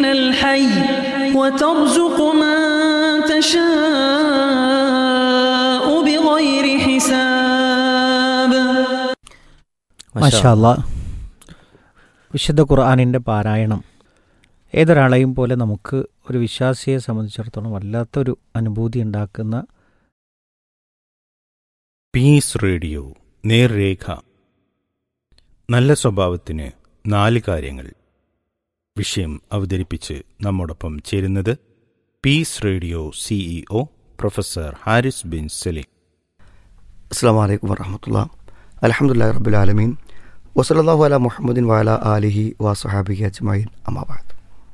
الحي وترزق من تشاء بغير حساب മഷാല്ല വിശുദ്ധ ഖുർആാനിൻ്റെ പാരായണം ഏതൊരാളെയും പോലെ നമുക്ക് ഒരു വിശ്വാസിയെ സംബന്ധിച്ചിടത്തോളം വല്ലാത്തൊരു അനുഭൂതി ഉണ്ടാക്കുന്ന പീസ് റേഡിയോ നേർരേഖ നല്ല സ്വഭാവത്തിന് നാല് കാര്യങ്ങൾ വിഷയം അവതരിപ്പിച്ച് നമ്മോടൊപ്പം ചേരുന്നത് peace radio CEO professor Haris bin Salim അസ്സാം വലൈക്കും വറഹമത്തുള്ള അലഹമുല്ലാ റബുലാലമീൻ വസലല്ലാഹു അല മുഹമ്മദിൻ വാല ആലിഹി വാസുഹാബിഹി അജ്മൈൻ അമാബാദ്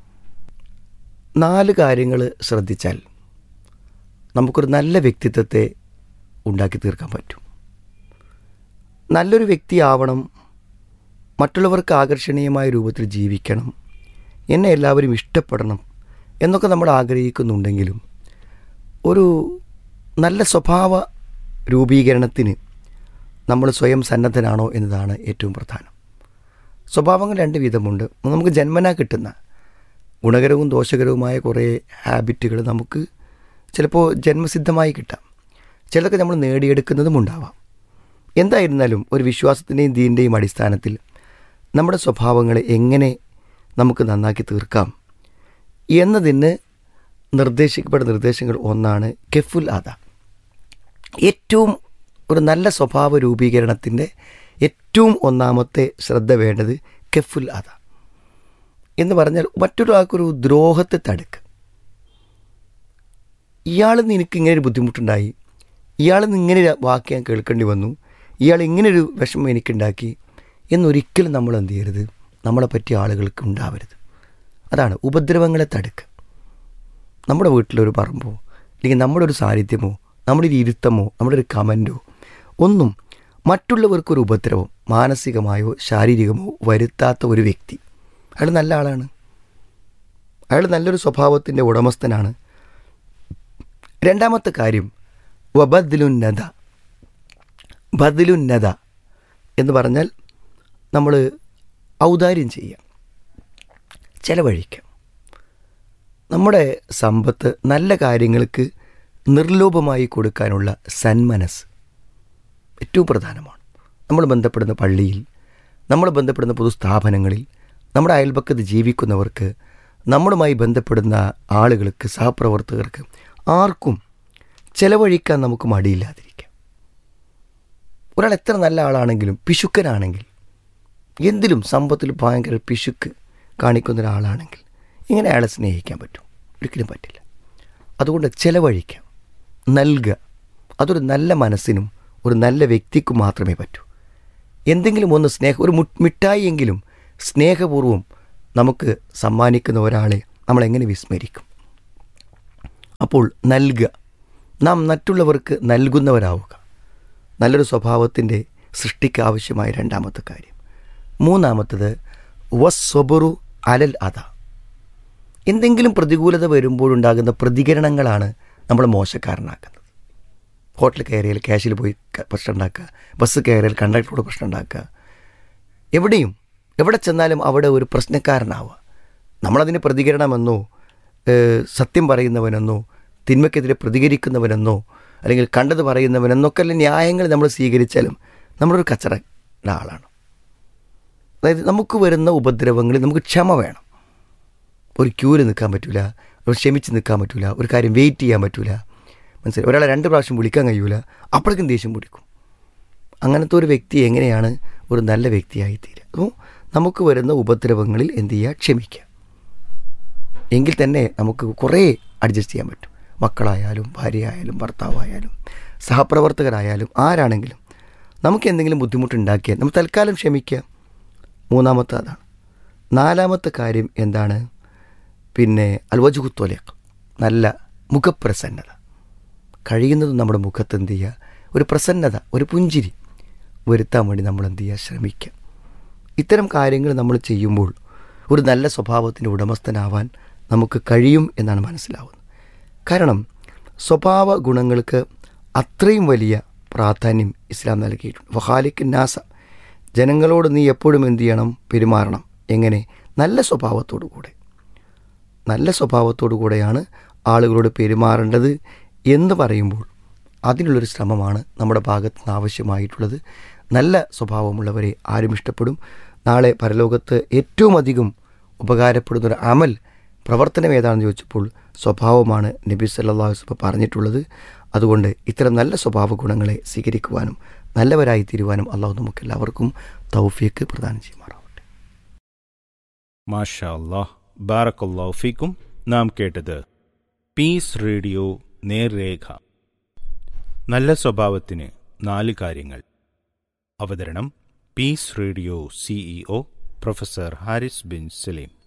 നാല് കാര്യങ്ങൾ ശ്രദ്ധിച്ചാൽ നമുക്കൊരു നല്ല വ്യക്തിത്വത്തെ ഉണ്ടാക്കി തീർക്കാൻ പറ്റും നല്ലൊരു വ്യക്തിയാവണം മറ്റുള്ളവർക്ക് ആകർഷണീയമായ രൂപത്തിൽ ജീവിക്കണം എന്നെ എല്ലാവരും ഇഷ്ടപ്പെടണം എന്നൊക്കെ നമ്മൾ ആഗ്രഹിക്കുന്നുണ്ടെങ്കിലും ഒരു നല്ല സ്വഭാവ രൂപീകരണത്തിന് നമ്മൾ സ്വയം സന്നദ്ധനാണോ എന്നതാണ് ഏറ്റവും പ്രധാനം സ്വഭാവങ്ങൾ രണ്ട് വിധമുണ്ട് ഒന്ന് നമുക്ക് ജന്മനാ കിട്ടുന്ന ഗുണകരവും ദോഷകരവുമായ കുറേ ഹാബിറ്റുകൾ നമുക്ക് ചിലപ്പോൾ ജന്മസിദ്ധമായി കിട്ടാം ചിലതൊക്കെ നമ്മൾ നേടിയെടുക്കുന്നതും ഉണ്ടാവാം എന്തായിരുന്നാലും ഒരു വിശ്വാസത്തിൻ്റെയും ദീൻ്റെയും അടിസ്ഥാനത്തിൽ നമ്മുടെ സ്വഭാവങ്ങളെ എങ്ങനെ നമുക്ക് നന്നാക്കി തീർക്കാം എന്നതിന് നിർദ്ദേശിക്കപ്പെട്ട നിർദ്ദേശങ്ങൾ ഒന്നാണ് കെഫുൽ ആദ ഏറ്റവും ഒരു നല്ല സ്വഭാവ രൂപീകരണത്തിൻ്റെ ഏറ്റവും ഒന്നാമത്തെ ശ്രദ്ധ വേണ്ടത് കെഫുൽ ആദ എന്ന് പറഞ്ഞാൽ മറ്റൊരാൾക്കൊരു ദ്രോഹത്തെ തടുക്ക് ഇയാൾ നിനക്ക് ഇങ്ങനെ ഒരു ബുദ്ധിമുട്ടുണ്ടായി ഇയാൾ നിന്ന് ഇങ്ങനെ ഒരു വാക്ക് ഞാൻ കേൾക്കേണ്ടി വന്നു ഇയാൾ ഇങ്ങനൊരു വിഷമം എനിക്കുണ്ടാക്കി എന്നൊരിക്കലും നമ്മൾ എന്ത് ചെയ്യരുത് നമ്മളെ പറ്റിയ ആളുകൾക്ക് ഉണ്ടാവരുത് അതാണ് ഉപദ്രവങ്ങളെ തടുക്കുക നമ്മുടെ വീട്ടിലൊരു പറമ്പോ അല്ലെങ്കിൽ നമ്മുടെ ഒരു സാന്നിധ്യമോ നമ്മുടെ ഒരു ഇരുത്തമോ നമ്മുടെ ഒരു കമൻറ്റോ ഒന്നും മറ്റുള്ളവർക്കൊരു ഉപദ്രവം മാനസികമായോ ശാരീരികമോ വരുത്താത്ത ഒരു വ്യക്തി അയാൾ നല്ല ആളാണ് അയാൾ നല്ലൊരു സ്വഭാവത്തിൻ്റെ ഉടമസ്ഥനാണ് രണ്ടാമത്തെ കാര്യം വബദ്ലുന്നത ബദ്ലുന്നത എന്ന് പറഞ്ഞാൽ നമ്മൾ ഔദാര്യം ചെയ്യാം ചെലവഴിക്കാം നമ്മുടെ സമ്പത്ത് നല്ല കാര്യങ്ങൾക്ക് നിർലോഭമായി കൊടുക്കാനുള്ള സന്മനസ് ഏറ്റവും പ്രധാനമാണ് നമ്മൾ ബന്ധപ്പെടുന്ന പള്ളിയിൽ നമ്മൾ ബന്ധപ്പെടുന്ന പൊതുസ്ഥാപനങ്ങളിൽ നമ്മുടെ അയൽപക്കത്ത് ജീവിക്കുന്നവർക്ക് നമ്മളുമായി ബന്ധപ്പെടുന്ന ആളുകൾക്ക് സഹപ്രവർത്തകർക്ക് ആർക്കും ചെലവഴിക്കാൻ നമുക്ക് മടിയില്ലാതിരിക്കാം ഒരാൾ എത്ര നല്ല ആളാണെങ്കിലും പിശുക്കനാണെങ്കിൽ എന്തിലും സമ്പത്തിൽ ഭയങ്കര പിശുക്ക് കാണിക്കുന്ന ഒരാളാണെങ്കിൽ ഇങ്ങനെ അയാളെ സ്നേഹിക്കാൻ പറ്റും ഒരിക്കലും പറ്റില്ല അതുകൊണ്ട് ചെലവഴിക്കാം നൽകുക അതൊരു നല്ല മനസ്സിനും ഒരു നല്ല വ്യക്തിക്കും മാത്രമേ പറ്റൂ എന്തെങ്കിലും ഒന്ന് സ്നേഹ ഒരു മു- മിഠായിയെങ്കിലും സ്നേഹപൂർവ്വം നമുക്ക് സമ്മാനിക്കുന്ന ഒരാളെ നമ്മൾ എങ്ങനെ വിസ്മരിക്കും അപ്പോൾ നൽകുക നാം മറ്റുള്ളവർക്ക് നൽകുന്നവരാവുക നല്ലൊരു സ്വഭാവത്തിൻ്റെ സൃഷ്ടിക്ക് ആവശ്യമായ രണ്ടാമത്തെ കാര്യം മൂന്നാമത്തത് വസ്വബറു അലൽ അത എന്തെങ്കിലും പ്രതികൂലത വരുമ്പോഴുണ്ടാകുന്ന പ്രതികരണങ്ങളാണ് നമ്മൾ മോശക്കാരനാക്കുന്നത് ഹോട്ടലിൽ കയറിയാൽ ക്യാഷിൽ പോയി ക- പ്രശ്നം ഉണ്ടാക്കുക ബസ് കയറിയാൽ കണ്ടക്ടറോട് പ്രശ്നം ഉണ്ടാക്കുക എവിടെയും എവിടെ ചെന്നാലും അവിടെ ഒരു പ്രശ്നക്കാരനാവുക നമ്മളതിന് പ്രതികരണമെന്നോ ഏഹ്, സത്യം പറയുന്നവനെന്നോ തിന്മയ്ക്കെതിരെ പ്രതികരിക്കുന്നവനെന്നോ അല്ലെങ്കിൽ കണ്ടത് പറയുന്നവനെന്നൊക്കെ ന്യായങ്ങൾ നമ്മൾ സ്വീകരിച്ചാലും നമ്മളൊരു കച്ചറ ആളാണ് അതായത് നമുക്ക് വരുന്ന ഉപദ്രവങ്ങളിൽ നമുക്ക് ക്ഷമ വേണം ഒരു ക്യൂവിൽ നിൽക്കാൻ പറ്റില്ല ഒരു ക്ഷമിച്ച് നിൽക്കാൻ പറ്റില്ല ഒരു കാര്യം വെയിറ്റ് ചെയ്യാൻ പറ്റില്ല മനസ്സിലായി ഒരാളെ രണ്ട് പ്രാവശ്യം വിളിക്കാൻ കഴിയൂല അപ്പോഴേക്കും ദേഷ്യം പിടിക്കും അങ്ങനത്തെ ഒരു വ്യക്തി എങ്ങനെയാണ് ഒരു നല്ല വ്യക്തിയായി തീരുക അപ്പോൾ നമുക്ക് വരുന്ന ഉപദ്രവങ്ങളിൽ എന്ത് ചെയ്യുക ക്ഷമിക്കുക എങ്കിൽ തന്നെ നമുക്ക് കുറേ അഡ്ജസ്റ്റ് ചെയ്യാൻ പറ്റും മക്കളായാലും ഭാര്യയായാലും ഭർത്താവായാലും സഹപ്രവർത്തകരായാലും ആരാണെങ്കിലും നമുക്ക് എന്തെങ്കിലും ബുദ്ധിമുട്ടുണ്ടാക്കിയാൽ നമ്മൾ തൽക്കാലം ക്ഷമിക്കുക മൂന്നാമത്തെ അതാണ് നാലാമത്തെ കാര്യം എന്താണ് പിന്നെ അൽവജുഹുത്തോലേക്ക് നല്ല മുഖപ്രസന്നത കഴിയുന്നതും നമ്മുടെ മുഖത്ത് എന്ത് ചെയ്യുക ഒരു പ്രസന്നത ഒരു പുഞ്ചിരി വരുത്താൻ വേണ്ടി നമ്മൾ എന്ത് ചെയ്യുക ശ്രമിക്കുക ഇത്തരം കാര്യങ്ങൾ നമ്മൾ ചെയ്യുമ്പോൾ ഒരു നല്ല സ്വഭാവത്തിൻ്റെ ഉടമസ്ഥനാവാൻ നമുക്ക് കഴിയും എന്നാണ് മനസ്സിലാവുന്നത് കാരണം സ്വഭാവ ഗുണങ്ങൾക്ക് അത്രയും വലിയ പ്രാധാന്യം ഇസ്ലാം നൽകിയിട്ടുണ്ട് വഹാലിക്ക് നാസ ജനങ്ങളോട് നീ എപ്പോഴും എന്ത് ചെയ്യണം പെരുമാറണം എങ്ങനെ നല്ല സ്വഭാവത്തോടു കൂടെ നല്ല സ്വഭാവത്തോടു കൂടെയാണ് ആളുകളോട് പെരുമാറേണ്ടത് എന്ന് പറയുമ്പോൾ അതിനുള്ളൊരു ശ്രമമാണ് നമ്മുടെ ഭാഗത്ത് നിന്ന് ആവശ്യമായിട്ടുള്ളത് നല്ല സ്വഭാവമുള്ളവരെ ആരും ഇഷ്ടപ്പെടും നാളെ പരലോകത്ത് ഏറ്റവും അധികം ഉപകാരപ്പെടുന്ന ഒരു അമൽ പ്രവർത്തനം ഏതാണെന്ന് ചോദിച്ചപ്പോൾ സ്വഭാവമാണ് നബി സല്ലല്ലാഹു അലൈഹി വസല്ലം പറഞ്ഞിട്ടുള്ളത് അതുകൊണ്ട് ഇത്തരം നല്ല സ്വഭാവ ഗുണങ്ങളെ സ്വീകരിക്കുവാനും നല്ലവരായി തീരുവാനും അള്ളാഹു നമുക്കെല്ലാവർക്കും തൗഫീക്ക് പ്രദാനം ചെയ്യുമാറാവട്ടെ മാഷാ അല്ലാഹ് ബാറക്കല്ലാഹു ഫീക്കും നാം കേട്ടത് പീസ് റേഡിയോ നേർരേഖ നല്ല സ്വഭാവത്തിന് നാല് കാര്യങ്ങൾ അവതരണം peace radio CEO professor Haris bin Saleem